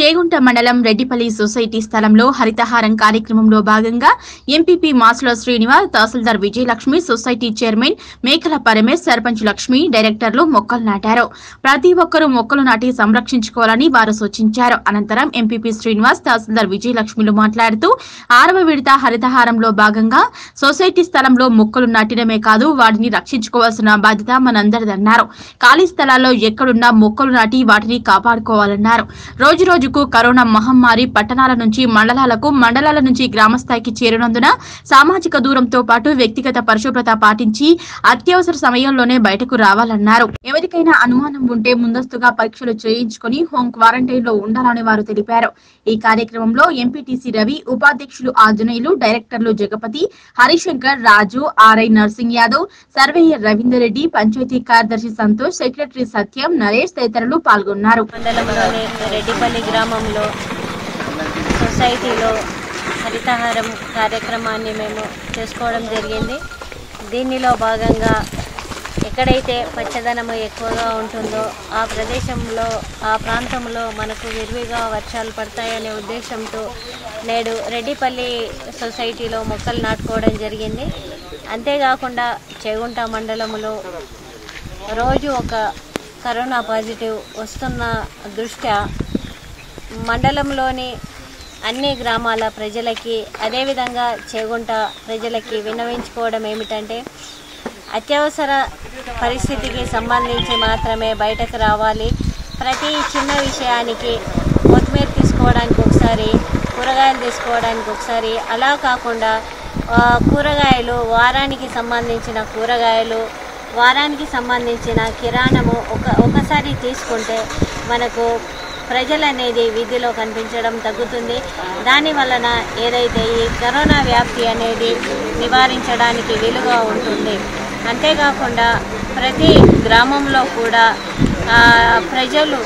చేగుంట మండలం రెడ్డిపల్లి సొసైటీ స్థలంలో హరితహారం కార్యక్రమంలో భాగంగా MPP Masula Srinivas tahsildar Vijayalakshmi society chairman Mekala Paramesh sarpanch Lakshmi డైరెక్టర్లు మొక్కలు నాటారు ప్రతి ఒక్కరూ మొక్కలు నాటి సంరక్షించుకోవాలని వారు సూచించారు అనంతరం ఎంపీపీ శ్రీనివాస్ తహసీల్దార్ విజయలక్ష్మిలు మాట్లాడుతూ ఆరవ విడత హరితహారంలో భాగంగా సొసైటీ స్థలంలో మొక్కలు నాటడమే కాదు వాటిని రక్షించుకోవాల్సిన బాధ్యత మనందరిదన్నారు ఖాళీ స్థలాల్లో ఎక్కడున్నా మొక్కలు నాటి వాటిని కాపాడుకోవాలన్నారు రోజు రోజుకు కరోనా మహమ్మారి పట్టణాల నుంచి మండలాలకు మండలాల నుంచి గ్రామస్థాయికి చేరినందున సామాజిక దూరంతో పాటు వ్యక్తిగత పరిశుభ్రత పాటించి అత్యవసర సమయంలోనే బయటకు రావాలన్నారు ఎవరికైనా అనుమానం ఉంటే ముందస్తుగా పరీక్షలు చేయించుకుని హోం క్వారంటైన్ లో ఉండాలని వారు తెలిపారు ఈ కార్యక్రమంలో ఎంపీటీసీ రవి ఉపాధ్యక్షులు ఆంజనేయులు డైరెక్టర్లు జగపతి హరిశంకర్ రాజు ఆర్ఐ నర్సింగ్ యాదవ్ సర్వేయర్ రవీందర్ రెడ్డి పంచాయతీ కార్యదర్శి సంతోష్ సెక్రటరీ సత్యం నరేష్ తదితరులు పాల్గొన్నారు మండలంలోని రెడ్డిపల్లి గ్రామంలో సొసైటీలో హరితహారం కార్యక్రమాన్ని మేము చేసుకోవడం జరిగింది దీనిలో భాగంగా ఎక్కడైతే పచ్చదనము ఎక్కువగా ఉంటుందో ఆ ప్రదేశంలో ఆ ప్రాంతంలో మనకు విరివిగా వర్షాలు పడతాయనే ఉద్దేశంతో నేడు రెడ్డిపల్లి సొసైటీలో మొక్కలు నాటుకోవడం జరిగింది అంతేకాకుండా చేగుంట మండలంలో రోజు ఒక కరోనా పాజిటివ్ వస్తున్న దృష్ట్యా మండలంలోని అన్ని గ్రామాల ప్రజలకి అదేవిధంగా చేగుంట ప్రజలకి విన్నవించుకోవడం ఏమిటంటే అత్యవసర పరిస్థితికి సంబంధించి మాత్రమే బయటకు రావాలి ప్రతి చిన్న విషయానికి కొత్తిమీర తీసుకోవడానికి ఒకసారి కూరగాయలు తీసుకోవడానికి ఒకసారి అలా కాకుండా ఆ, కూరగాయలు వారానికి సంబంధించిన కూరగాయలు వారానికి సంబంధించిన కిరాణము ఒక ఒకసారి తీసుకుంటే మనకు ప్రజలు అనేది వీధిలో కనిపించడం తగ్గుతుంది దాని వలన ఏదైతే ఈ కరోనా వ్యాప్తి అనేది నివారించడానికి వీలుగా ఉంటుంది అంతేకాకుండా ప్రతి గ్రామంలో కూడా ఆ, ప్రజలు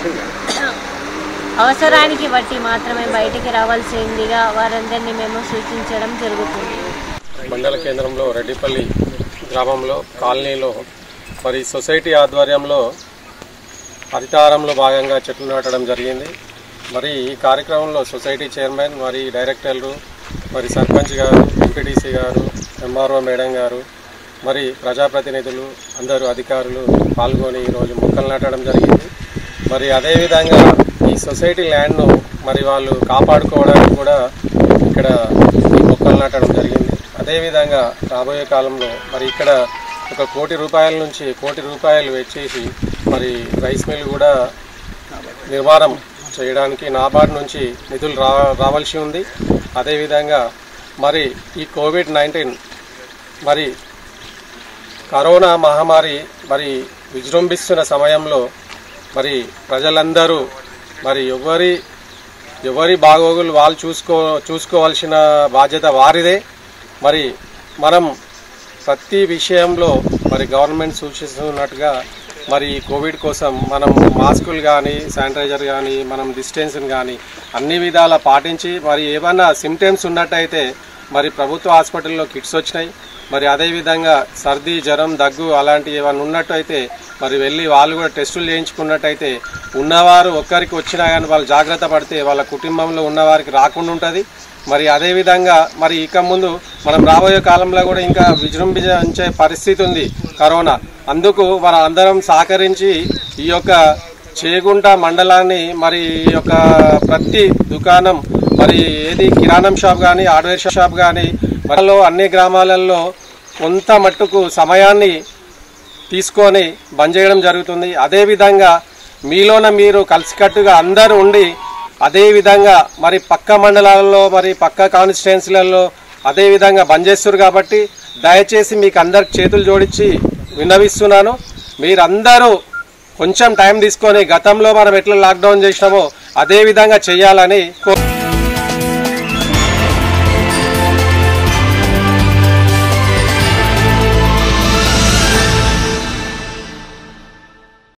అవసరానికి బట్టి మాత్రమే బయటికి రావాల్సిందిగా వారందరినీ మేము సూచించడం జరుగుతుంది మండల కేంద్రంలో రెడ్డిపల్లి గ్రామంలో కాలనీలో మరి సొసైటీ ఆధ్వర్యంలో హరితారంలో భాగంగా చెట్లు నాటడం జరిగింది మరి ఈ కార్యక్రమంలో సొసైటీ చైర్మన్ మరి డైరెక్టర్లు మరి సర్పంచ్ గారు ఎంపీటీసీ గారు ఎంఆర్ఓ మేడం గారు మరి ప్రజాప్రతినిధులు అందరూ అధికారులు పాల్గొని ఈరోజు మొక్కలు నాటడం జరిగింది మరి అదేవిధంగా ఈ సొసైటీ ల్యాండ్ను మరి వాళ్ళు కాపాడుకోవడానికి కూడా ఇక్కడ ఈ మొక్కలు నాటడం జరిగింది అదేవిధంగా రాబోయే కాలంలో మరి ఇక్కడ ఒక కోటి రూపాయల నుంచి కోటి రూపాయలు వెచ్చేసి మరి రైస్ మిల్ కూడా నిర్మాణం చేయడానికి నాబార్డ్ నుంచి నిధులు రా రావాల్సి ఉంది అదేవిధంగా మరి ఈ కోవిడ్ నైన్టీన్ మరి కరోనా మహమ్మారి మరి విజృంభిస్తున్న సమయంలో మరి ప్రజలందరూ మరి ఎవరి ఎవరి బాగోగులు వాళ్ళు చూసుకో చూసుకోవాల్సిన బాధ్యత వారిదే మరి మనం ప్రతి విషయంలో మరి గవర్నమెంట్ సూచిస్తున్నట్టుగా మరి ఈ కోవిడ్ కోసం మనం మాస్కులు కానీ శానిటైజర్ కానీ మనం డిస్టెన్స్ని కానీ అన్ని విధాలా పాటించి మరి ఏమన్నా సిమ్టమ్స్ ఉన్నట్టయితే మరి ప్రభుత్వ హాస్పిటల్లో కిట్స్ వచ్చినాయి మరి అదేవిధంగా సర్ది జ్వరం దగ్గు అలాంటివి ఏమైనా ఉన్నట్టయితే మరి వెళ్ళి వాళ్ళు కూడా టెస్టులు చేయించుకున్నట్టయితే ఉన్నవారు ఒక్కరికి వచ్చినా కానీ వాళ్ళు జాగ్రత్త పడితే వాళ్ళ కుటుంబంలో ఉన్నవారికి రాకుండా ఉంటుంది మరి అదేవిధంగా మరి ఇక ముందు మనం రాబోయే కాలంలో కూడా ఇంకా విజృంభించే పరిస్థితి ఉంది కరోనా అందుకు మన అందరం సహకరించి ఈ యొక్క చేగుంట మండలాన్ని మరి ఈ యొక్క ప్రతి దుకాణం మరి ఏది కిరాణం షాప్ కానీ హార్డ్వేర్ షాప్ కానీ మనలో అన్ని గ్రామాలలో కొంత మట్టుకు సమయాన్ని తీసుకొని బంద్ చేయడం జరుగుతుంది అదేవిధంగా మీలోన మీరు కలిసికట్టుగా అందరూ ఉండి అదేవిధంగా మరి పక్క మండలాలలో మరి పక్క కాన్స్టిట్యున్సీలలో అదేవిధంగా బంద్ చేస్తారు కాబట్టి దయచేసి మీకు అందరికి చేతులు జోడించి విన్నవిస్తున్నాను మీరందరూ కొంచెం టైం తీసుకొని గతంలో మనం ఎట్లా లాక్డౌన్ చేసినామో అదే విధంగా చేయాలని కో